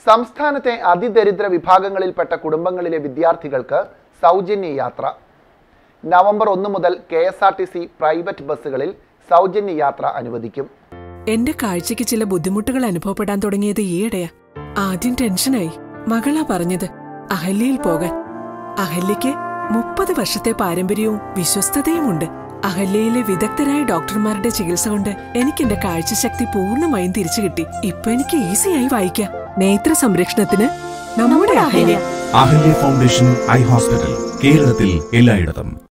സംസ്ഥാനത്തെ അതിദരിദ്ര വിഭാഗങ്ങളിൽപ്പെട്ട കുടുംബങ്ങളിലെ വിദ്യാർത്ഥികൾക്ക് സൗജന്യ യാത്ര നവംബർ ഒന്ന് മുതൽ K S R T C private ബസ്സുകളിൽ സൗജന്യ യാത്ര അനുവദിക്കും എന്റെ കാഴ്ചയ്ക്ക് ചില ബുദ്ധിമുട്ടുകൾ അനുഭവപ്പെടാൻ തുടങ്ങിയത് ഈയിടെയാ ആദ്യം ടെൻഷനായി മകളാ പറഞ്ഞത് അഹല്യയിൽ പോകാൻ അഹല്യയ്ക്ക് മുപ്പത് വർഷത്തെ പാരമ്പര്യവും വിശ്വസ്തതയുമുണ്ട് അഹല്യയിലെ വിദഗ്ധരായ ഡോക്ടർമാരുടെ ചികിത്സ കൊണ്ട് എനിക്ക് എന്റെ കാഴ്ചശക്തി പൂർണ്ണമായും തിരിച്ചു കിട്ടി ഇപ്പൊ എനിക്ക് ഈസിയായി വായിക്കാം നേത്ര സംരക്ഷണത്തിന് നമ്മുടെ Ahalya Ahalya foundation eye hospital കേരളത്തിൽ എല്ലായിടത്തും